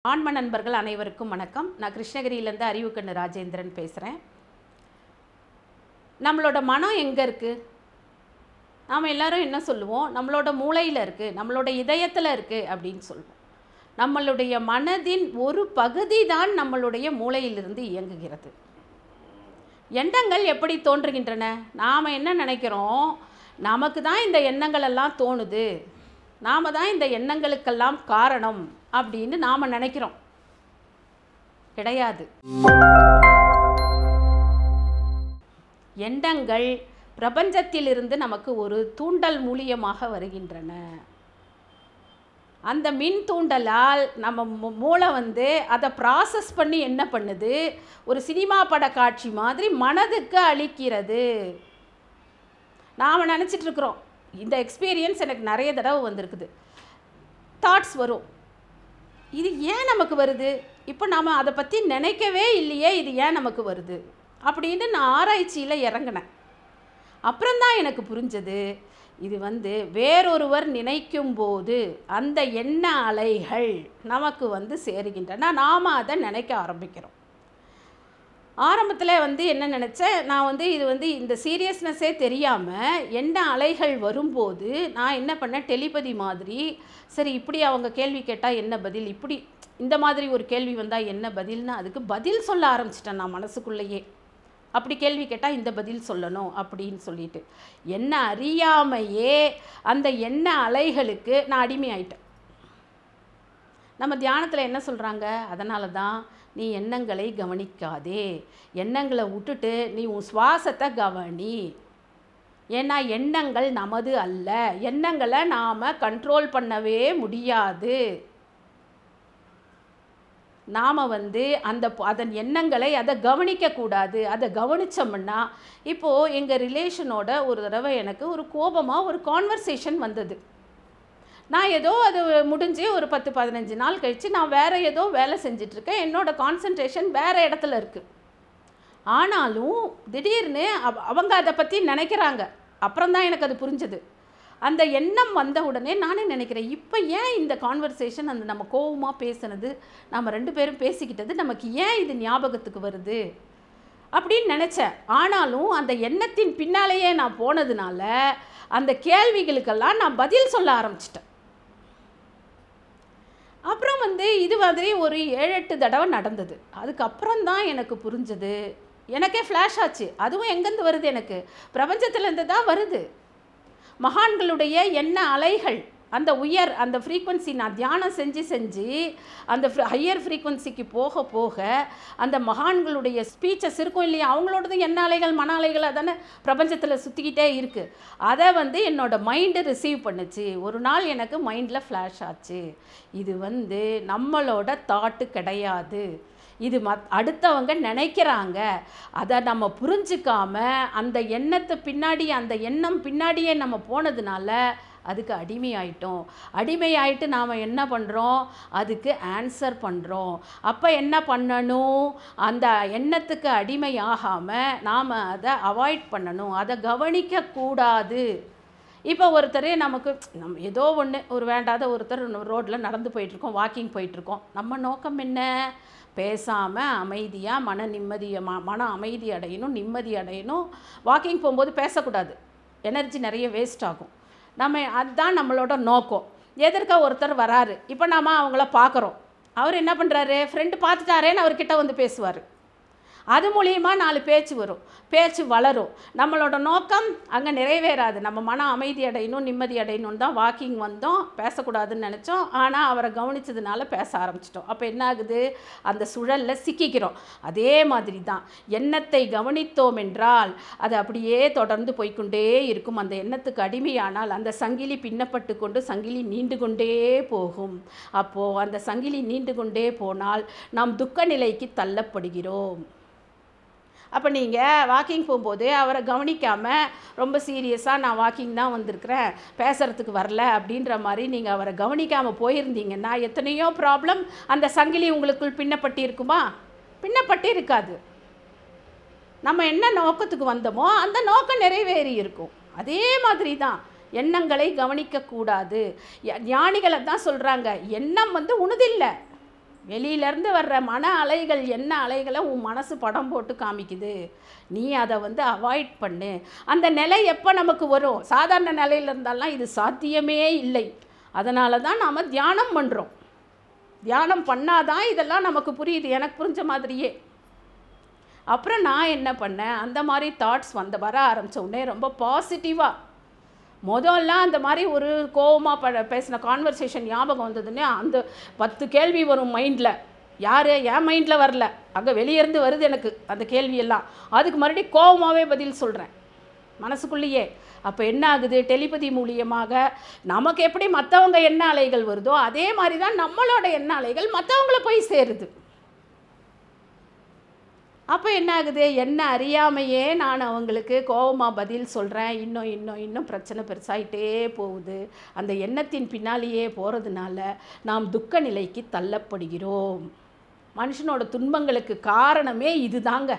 ஆன்ம நண்பர்கள் அனைவருக்கும் வணக்கம் நான் கிருஷ்ணகிரியிலேருந்து அறிவுக்கண்ணு ராஜேந்திரன் பேசுகிறேன் நம்மளோட மனம் எங்கே இருக்குது நாம் எல்லாரும் என்ன சொல்லுவோம் நம்மளோட மூளையில் இருக்குது நம்மளோட இதயத்தில் இருக்குது அப்படின்னு சொல்லுவோம் நம்மளுடைய மனதின் ஒரு பகுதி தான் நம்மளுடைய மூளையிலிருந்து இயங்குகிறது எண்ணங்கள் எப்படி தோன்றுகின்றன நாம் என்ன நினைக்கிறோம் நமக்கு தான் இந்த எண்ணங்கள் எல்லாம் தோணுது நாம் தான் இந்த எண்ணங்களுக்கெல்லாம் காரணம் அப்படின்னு நாம் நினைக்கிறோம் கிடையாது எண்ணங்கள் பிரபஞ்சத்திலிருந்து நமக்கு ஒரு தூண்டல் மூலியமாக வருகின்றன அந்த மின் தூண்டலால் நம்ம மூ- மூளை வந்து அதை ப்ராசஸ் பண்ணி என்ன பண்ணுது ஒரு சினிமா பட காட்சி மாதிரி மனதுக்கு அளிக்கிறது நாம் நினச்சிட்டு இருக்கிறோம் இந்த எக்ஸ்பீரியன்ஸ் எனக்கு நிறைய தடவை வந்திருக்குது தாட்ஸ் வரும் இது ஏன் நமக்கு வருது இப்போ நாம் அதை பற்றி நினைக்கவே இல்லையே இது ஏன் நமக்கு வருது அப்படின்னு நான் ஆராய்ச்சியில் இறங்கினேன் அப்புறம்தான் எனக்கு புரிஞ்சது இது வந்து வேறொருவர் நினைக்கும் போது அந்த எண்ண அலைகள் நமக்கு வந்து சேருகின்றன நாம் அதை நினைக்க ஆரம்பிக்கிறோம் ஆரம்பத்தில் வந்து என்ன நினச்சேன் நான் வந்து இது வந்து இந்த சீரியஸ்னஸே தெரியாமல் என்ன அலைகள் வரும்போது நான் என்ன பண்ணேன் டெலிபதி மாதிரி சரி இப்படி அவங்க கேள்வி கேட்டால் என்ன பதில் இப்படி இந்த மாதிரி ஒரு கேள்வி வந்தால் என்ன பதில்னு அதுக்கு பதில் சொல்ல ஆரம்பிச்சிட்டேன் நான் மனசுக்குள்ளேயே அப்படி கேள்வி கேட்டால் இந்த பதில் சொல்லணும் அப்படின்னு சொல்லிட்டு என்ன அறியாமையே அந்த எண்ண அலைகளுக்கு நான் அடிமையாயிட்டேன் நம்ம தியானத்தில் என்ன சொல்கிறாங்க அதனால தான் நீ எண்ணங்களை கவனிக்காதே எண்ணங்களை விட்டுட்டு நீ உன் சுவாசத்தை கவனி ஏன்னா எண்ணங்கள் நமது அல்ல எண்ணங்களை நாம் கண்ட்ரோல் பண்ணவே முடியாது நாம் வந்து அந்த ப- அதன் எண்ணங்களை அதை கவனிக்கக்கூடாது அதை கவனித்தோம்னா இப்போது எங்கள் ரிலேஷனோட ஒரு தடவை எனக்கு ஒரு கோபமாக ஒரு கான்வர்சேஷன் வந்தது நான் ஏதோ அது முடிஞ்சு ஒரு பத்து பதினஞ்சு நாள் கழித்து நான் வேறு ஏதோ வேலை செஞ்சிட்ருக்கேன் என்னோடய கான்சன்ட்ரேஷன் வேறு இடத்துல இருக்குது ஆனாலும் திடீர்னு அவ- அவங்க அதை பற்றி நினைக்கிறாங்க அப்புறம் தான் எனக்கு அது புரிஞ்சது அந்த எண்ணம் வந்த உடனே நானே நினைக்கிறேன் இப்போ ஏன் இந்த கான்வர்சேஷன் அந்த நம்ம கோவமாக பேசுனது நம்ம ரெண்டு பேரும் பேசிக்கிட்டது நமக்கு ஏன் இது ஞாபகத்துக்கு வருது அப்படின்னு நினச்சேன் ஆனாலும் அந்த எண்ணத்தின் பின்னாலேயே நான் போனதுனால அந்த கேள்விகளுக்கெல்லாம் நான் பதில் சொல்ல ஆரம்பிச்சிட்டேன் அப்புறம் வந்து இது மாதிரி ஒரு ஏழு எட்டு தடவை நடந்தது அதுக்கப்புறம் தான் எனக்கு புரிஞ்சது எனக்கே ஃப்ளாஷ் ஆச்சு அதுவும் எங்கேருந்து வருது எனக்கு பிரபஞ்சத்துலேருந்து தான் வருது மகான்களுடைய எண்ண அலைகள் அந்த உயர் அந்த ஃப்ரீக்வன்சி நான் தியானம் செஞ்சு செஞ்சு அந்த ஹையர் ஃப்ரீக்வன்சிக்கு போக போக அந்த மகான்களுடைய ஸ்பீச்சஸ் இருக்கும் இல்லையா அவங்களோடது எண்ண அலைகள் மன அலைகள் அதானே பிரபஞ்சத்தில் சுற்றிக்கிட்டே இருக்குது அதை வந்து என்னோட மைண்டு ரிசீவ் பண்ணுச்சு ஒரு நாள் எனக்கு மைண்டில் ஃப்ளாஷ் ஆச்சு இது வந்து நம்மளோட தாட்டு கிடையாது இது மத் அடுத்தவங்க நினைக்கிறாங்க அதை நம்ம புரிஞ்சுக்காம அந்த எண்ணத்தை பின்னாடி அந்த எண்ணம் பின்னாடியே நம்ம போனதுனால அதுக்கு அடிமையாயிட்டோம் அடிமையாயிட்டு நாம் என்ன பண்ணுறோம் அதுக்கு ஆன்சர் பண்ணுறோம் அப்போ என்ன பண்ணணும் அந்த எண்ணத்துக்கு அடிமையாகாமல் நாம் அதை அவாய்ட் பண்ணணும் அதை கவனிக்கக்கூடாது இப்போ ஒருத்தர் நமக்கு நம்ம ஏதோ ஒன்று ஒரு வேண்டாத ஒருத்தர் ரோட்டில் நடந்து போயிட்டுருக்கோம் வாக்கிங் போயிட்டுருக்கோம் நம்ம நோக்கம் என்ன பேசாமல் அமைதியாக மன நிம்மதியை ம மன அமைதி அடையணும் நிம்மதி அடையணும் வாக்கிங் போகும்போது பேசக்கூடாது எனர்ஜி நிறைய வேஸ்ட் ஆகும் நம்ம அதுதான் நம்மளோட நோக்கம் எதிர்க்க ஒருத்தர் வராரு இப்போ நாம அவங்கள பார்க்குறோம் அவர் என்ன பண்ணுறாரு ஃப்ரெண்டு பார்த்துட்டாரேன்னு அவர்கிட்ட வந்து பேசுவார் அது மூலியமா நாலு பேச்சு வரும் பேச்சு வளரும் நம்மளோட நோக்கம் அங்கே நிறைவேறாது நம்ம மன அமைதி அடையணும் நிம்மதி அடையணும் தான் வாக்கிங் வந்தோம் பேசக்கூடாதுன்னு நினச்சோம் ஆனால் அவரை கவனிச்சதுனால பேச ஆரம்பிச்சிட்டோம் அப்போ என்ன ஆகுது அந்த சுழலில் சிக்கிக்கிறோம் அதே மாதிரி தான் எண்ணத்தை கவனித்தோம் என்றால் அது அப்படியே தொடர்ந்து போய்க்கொண்டே இருக்கும் அந்த எண்ணத்துக்கு அடிமையானால் அந்த சங்கிலி பின்னப்பட்டு கொண்டு சங்கிலி நீண்டு கொண்டே போகும் அப்போது அந்த சங்கிலி நீண்டு கொண்டே போனால் நாம் துக்க நிலைக்கு தள்ளப்படுகிறோம் அப்போ நீங்கள் வாக்கிங் போகும்போது அவரை கவனிக்காமல் ரொம்ப சீரியஸாக நான் வாக்கிங் தான் வந்திருக்கிறேன் பேசுகிறதுக்கு வரல அப்படின்ற மாதிரி நீங்கள் அவரை கவனிக்காமல் போயிருந்தீங்கன்னா எத்தனையோ ப்ராப்ளம் அந்த சங்கிலி உங்களுக்குள் பின்னப்பட்டு இருக்குமா பின்னப்பட்டு இருக்காது நம்ம என்ன நோக்கத்துக்கு வந்தோமோ அந்த நோக்கம் நிறைவேறி இருக்கும் அதே மாதிரி தான் எண்ணங்களை கவனிக்கக்கூடாது ய- ஞானிகளை தான் சொல்கிறாங்க எண்ணம் வந்து உனதில்லை வெளியிலேருந்து வர்ற மன அலைகள் என்ன அலைகளை உன் மனசு படம் போட்டு காமிக்குது நீ அதை வந்து அவாய்ட் பண்ணு அந்த நிலை எப்போ நமக்கு வரும் சாதாரண நிலையில் இருந்தாலாம் இது சாத்தியமே இல்லை அதனால தான் நாம் தியானம் பண்ணுறோம் தியானம் பண்ணாதான் இதெல்லாம் நமக்கு புரியுது எனக்கு புரிஞ்ச மாதிரியே அப்புறம் நான் என்ன பண்ணேன் அந்த மாதிரி தாட்ஸ் வந்த வர ஆரம்பித்த உடனே ரொம்ப பாசிட்டிவாக முதல்ல அந்த மாதிரி ஒரு கோவமாக ப பேசின கான்வர்சேஷன் ஞாபகம் வந்ததுன்னே அந்த பத்து கேள்வி வரும் மைண்டில் யார் என் மைண்டில் வரல அங்கே வெளியேருந்து வருது எனக்கு அந்த கேள்வியெல்லாம் அதுக்கு மறுபடியும் கோவமாகவே பதில் சொல்கிறேன் மனசுக்குள்ளேயே அப்போ என்ன ஆகுது டெலிபதி மூலியமாக நமக்கு எப்படி மற்றவங்க என்ன அலைகள் வருதோ அதே மாதிரி தான் நம்மளோட எண்ண அலைகள் மற்றவங்கள போய் சேருது அப்போ என்ன ஆகுது என்ன அறியாமையே நான் அவங்களுக்கு கோபமாக பதில் சொல்கிறேன் இன்னும் இன்னும் இன்னும் பிரச்சனை பெருசாயிட்டே போகுது அந்த எண்ணத்தின் பின்னாலேயே போகிறதுனால நாம் துக்க நிலைக்கு தள்ளப்படுகிறோம் மனுஷனோட துன்பங்களுக்கு காரணமே இதுதாங்க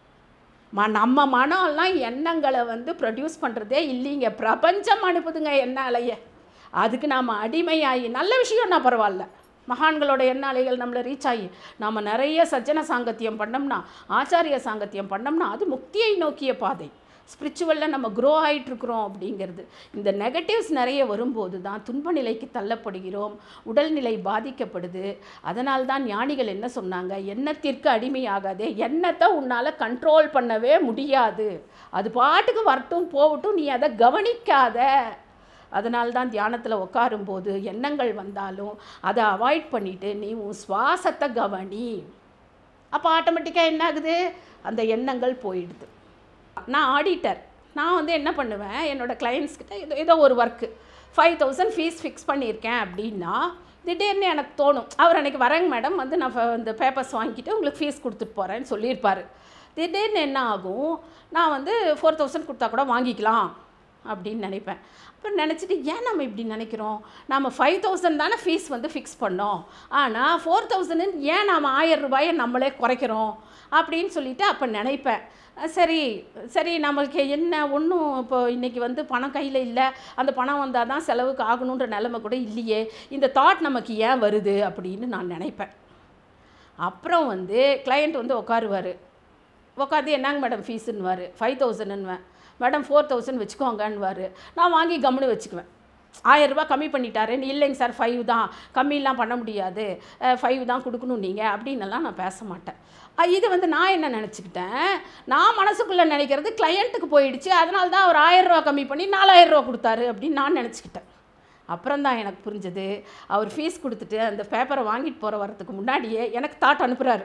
ம நம்ம மனம்லாம் எண்ணங்களை வந்து ப்ரொடியூஸ் பண்ணுறதே இல்லைங்க பிரபஞ்சம் அனுப்புதுங்க எண்ண அலைய அதுக்கு நாம் அடிமையாகி நல்ல விஷயம்னா பரவாயில்ல மகான்களோட எண்ண அலைகள் நம்மளை ரீச் ஆகி நாம் நிறைய சஜ்ஜன சாங்கத்தியம் பண்ணோம்னா ஆச்சாரிய சாங்கத்தியம் பண்ணோம்னா அது முக்தியை நோக்கிய பாதை ஸ்பிரிச்சுவலில் நம்ம க்ரோ ஆகிட்டுருக்குறோம் அப்படிங்கிறது இந்த நெகட்டிவ்ஸ் நிறைய வரும்போது தான் துன்ப நிலைக்கு தள்ளப்படுகிறோம் உடல்நிலை பாதிக்கப்படுது அதனால் தான் ஞானிகள் என்ன சொன்னாங்க எண்ணத்திற்கு அடிமையாகாதே எண்ணத்தை உன்னால் கண்ட்ரோல் பண்ணவே முடியாது அது பாட்டுக்கு வரட்டும் போகட்டும் நீ அதை கவனிக்காத அதனால தான் தியானத்தில் உட்காரும்போது எண்ணங்கள் வந்தாலும் அதை அவாய்ட் பண்ணிவிட்டு நீ உன் சுவாசத்தை கவனி அப்போ ஆட்டோமேட்டிக்காக என்ன ஆகுது அந்த எண்ணங்கள் போயிடுது நான் ஆடிட்டர் நான் வந்து என்ன பண்ணுவேன் என்னோடய கிளைண்ட்ஸ்கிட்ட ஏதோ ஏதோ ஒரு ஒர்க்கு ஃபைவ் தௌசண்ட் ஃபீஸ் ஃபிக்ஸ் பண்ணியிருக்கேன் அப்படின்னா திடீர்னு எனக்கு தோணும் அவர் அன்றைக்கி வரேங்க மேடம் வந்து நான் ஃப- இந்த பேப்பர்ஸ் வாங்கிட்டு உங்களுக்கு ஃபீஸ் கொடுத்துட்டு போகிறேன்னு சொல்லியிருப்பார் திடீர்னு என்ன ஆகும் நான் வந்து ஃபோர் தௌசண்ட் கொடுத்தா கூட வாங்கிக்கலாம் அப்படின்னு நினைப்பேன் அப்புறம் நினச்சிட்டு ஏன் நம்ம இப்படி நினைக்கிறோம் நம்ம ஃபைவ் தௌசண்ட் தானே ஃபீஸ் வந்து ஃபிக்ஸ் பண்ணோம் ஆனால் ஃபோர் தௌசண்ட் ஏன் நாம் ஆயிரம் ரூபாயை நம்மளே குறைக்கிறோம் அப்படின்னு சொல்லிட்டு அப்போ நினைப்பேன் அஹ் சரி சரி நம்மளுக்கு என்ன ஒன்றும் இப்போ இன்றைக்கி வந்து பணம் கையில் இல்லை அந்த பணம் வந்தால் தான் செலவுக்கு ஆகணுன்ற நிலைமை கூட இல்லையே இந்த தாட் நமக்கு ஏன் வருது அப்படின்னு நான் நினைப்பேன் அப்புறம் வந்து கிளையண்ட் வந்து உட்காருவார் உட்காந்து என்னங்க மேடம் ஃபீஸுன்னுவார் ஃபைவ் தௌசண்ட்னுவேன் மேடம் ஃபோர் தௌசண்ட் வச்சுக்கோங்கன்னுவார் நான் வாங்கி கம்முன்னு வச்சுக்குவேன் ஆயிரம் ரூபாய் கம்மி பண்ணிட்டாரேன்னு இல்லைங்க சார் ஃபைவ் தான் கம்மிலாம் பண்ண முடியாது ஃபைவ் தான் கொடுக்கணும் நீங்கள் அப்படின்னெல்லாம் நான் பேச மாட்டேன் அஹ் இது வந்து நான் என்ன நினச்சிக்கிட்டேன் நான் மனசுக்குள்ளே நினைக்கிறது கிளையண்ட்டுக்கு போயிடுச்சு அதனால தான் அவர் ஆயிரம் ரூபா கம்மி பண்ணி நாலாயிரம் ரூபா கொடுத்தாரு அப்படின்னு நான் நினச்சிக்கிட்டேன் அப்புறம் தான் எனக்கு புரிஞ்சது அவர் ஃபீஸ் கொடுத்துட்டு அந்த பேப்பரை வாங்கிட்டு போகிற வரதுக்கு முன்னாடியே எனக்கு தாட் அனுப்புகிறாரு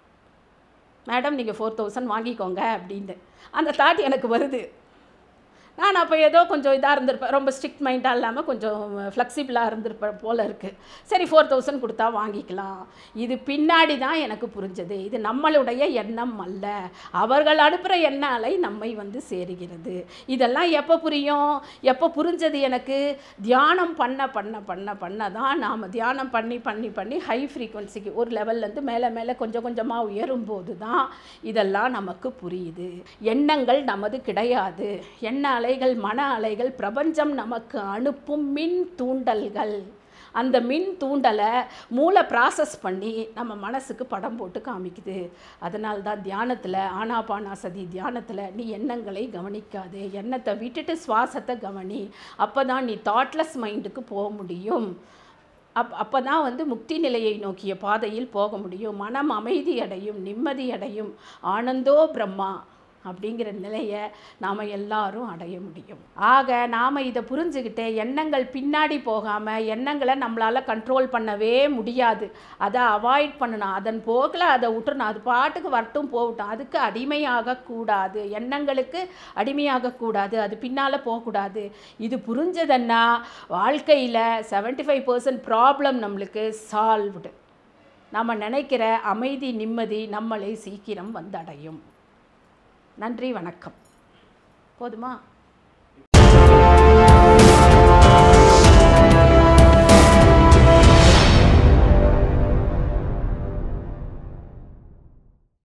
மேடம் நீங்கள் ஃபோர் தௌசண்ட் வாங்கிக்கோங்க அப்படின்ட்டு அந்த தாட் எனக்கு வருது நான் அப்போ ஏதோ கொஞ்சம் இதாக இருந்திருப்பேன் ரொம்ப ஸ்ட்ரிக்ட் மைண்டாக இல்லாமல் கொஞ்சம் ஃப்ளெக்சிபிளாக இருந்திருப்பேன் போல் இருக்குது சரி ஃபோர் தௌசண்ட் கொடுத்தா வாங்கிக்கலாம் இது பின்னாடி தான் எனக்கு புரிஞ்சது இது நம்மளுடைய எண்ணம் அல்ல அவர்கள் அனுப்புகிற எண்ண அலை நம்மை வந்து சேருகிறது இதெல்லாம் எப்போ புரியும் எப்போ புரிஞ்சது எனக்கு தியானம் பண்ண பண்ண பண்ண பண்ண தான் நாம் தியானம் பண்ணி பண்ணி பண்ணி ஹை ஃப்ரீக்குவன்சிக்கு ஒரு லெவல்லேருந்து மேலே மேலே கொஞ்சம் கொஞ்சமாக உயரும்போது தான் இதெல்லாம் நமக்கு புரியுது எண்ணங்கள் நமது கிடையாது எண்ண அலைகள் மன அலைகள் பிரபஞ்சம் நமக்கு அனுப்பும் மின் தூண்டல்கள் அந்த மின் தூண்டலை மூளை ப்ராசஸ் பண்ணி நம்ம மனசுக்கு படம் போட்டு காமிக்குது அதனால தான் தியானத்தில் ஆனாபானாசதி தியானத்தில் நீ எண்ணங்களை கவனிக்காதே எண்ணத்தை விட்டுட்டு சுவாசத்தை கவனி அப்போ தான் நீ தாட்லெஸ் மைண்டுக்கு போக முடியும் அப் அப்போ தான் வந்து முக்தி நிலையை நோக்கிய பாதையில் போக முடியும் மனம் அமைதி அடையும் நிம்மதி அடையும் ஆனந்தோ பிரம்மா அப்படிங்கிற நிலையை நாம் எல்லாரும் அடைய முடியும் ஆக நாம் இதை புரிஞ்சுக்கிட்டு எண்ணங்கள் பின்னாடி போகாமல் எண்ணங்களை நம்மளால் கண்ட்ரோல் பண்ணவே முடியாது அதை அவாய்ட் பண்ணணும் அதன் போக்கில் அதை விட்டுறணும் அது பாட்டுக்கு வரட்டும் போகட்டும் அதுக்கு அடிமையாகக்கூடாது எண்ணங்களுக்கு அடிமையாகக்கூடாது அது பின்னால் போகக்கூடாது இது புரிஞ்சதுன்னா வாழ்க்கையில் 75% ஃபைவ் பர்சன்ட் ப்ராப்ளம் நம்மளுக்கு சால்வ்டு நம்ம நினைக்கிற அமைதி நிம்மதி நம்மளை சீக்கிரம் வந்தடையும் நன்றி வணக்கம் போதுமா